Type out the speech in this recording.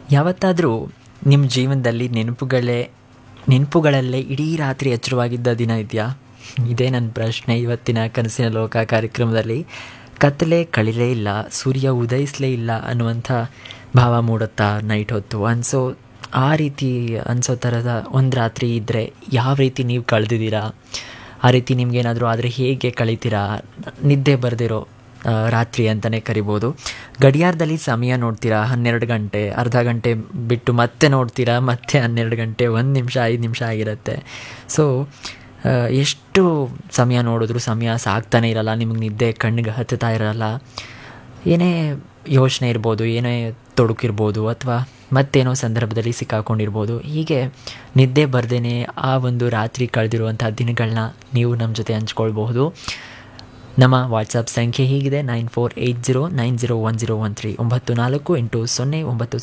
ಯಾವತ್ತಾದರೂ ನಿಮ್ಮ ಜೀವನದಲ್ಲಿ ನೆನಪುಗಳೇ ನೆನಪುಗಳಲ್ಲೇ ಇಡೀ ರಾತ್ರಿ ಎಚ್ಚರವಾಗಿದ್ದ ದಿನ ಇದೆಯಾ ಇದೇ ನನ್ನ ಪ್ರಶ್ನೆ ಇವತ್ತಿನ ಕನಸಿನ ಲೋಕ ಕಾರ್ಯಕ್ರಮದಲ್ಲಿ ಕತ್ತಲೆ ಕಳಿಲೇ ಇಲ್ಲ ಸೂರ್ಯ ಉದಯಿಸಲೇ ಇಲ್ಲ ಅನ್ನುವಂಥ ಭಾವ ಮೂಡುತ್ತಾ ನೈಟ್ ಹೊತ್ತು ಅನಿಸೋ ಆ ರೀತಿ ಅನಿಸೋ ಥರದ ಒಂದು ರಾತ್ರಿ ಇದ್ದರೆ ಯಾವ ರೀತಿ ನೀವು ಕಳೆದಿದ್ದೀರಾ ಆ ರೀತಿ ನಿಮ್ಗೇನಾದರೂ ಆದರೆ ಹೇಗೆ ಕಳಿತೀರಾ ನಿದ್ದೆ ಬರೆದಿರೋ ರಾತ್ರಿ ಅಂತಲೇ ಕರಿಬೋದು ಗಡಿಯಾರದಲ್ಲಿ ಸಮಯ ನೋಡ್ತೀರಾ ಹನ್ನೆರಡು ಗಂಟೆ ಅರ್ಧ ಗಂಟೆ ಬಿಟ್ಟು ಮತ್ತೆ ನೋಡ್ತೀರಾ ಮತ್ತೆ ಹನ್ನೆರಡು ಗಂಟೆ ಒಂದು ನಿಮಿಷ ಐದು ನಿಮಿಷ ಆಗಿರುತ್ತೆ ಸೊ ಎಷ್ಟು ಸಮಯ ನೋಡಿದ್ರು ಸಮಯ ಸಾಗ್ತಾನೆ ಇರಲ್ಲ ನಿಮಗೆ ನಿದ್ದೆ ಕಣ್ಣಿಗೆ ಹತ್ತುತ್ತಾ ಇರಲ್ಲ ಏನೇ ಯೋಚನೆ ಇರ್ಬೋದು ಏನೇ ತೊಡಕಿರ್ಬೋದು ಅಥವಾ ಮತ್ತೇನೋ ಸಂದರ್ಭದಲ್ಲಿ ಸಿಕ್ಕಾಕೊಂಡಿರ್ಬೋದು ಹೀಗೆ ನಿದ್ದೆ ಬರ್ದೇ ಆ ಒಂದು ರಾತ್ರಿ ಕಳೆದಿರುವಂಥ ದಿನಗಳನ್ನ ನೀವು ನಮ್ಮ ಜೊತೆ ಹಂಚ್ಕೊಳ್ಬಹುದು ನಮ್ಮ ವಾಟ್ಸಪ್ ಸಂಖ್ಯೆ ಹೀಗಿದೆ nine four eight zero nine zero one zero one three ಒಂಬತ್ತು ನಾಲ್ಕು ಎಂಟು ಸೊನ್ನೆ ಒಂಬತ್ತು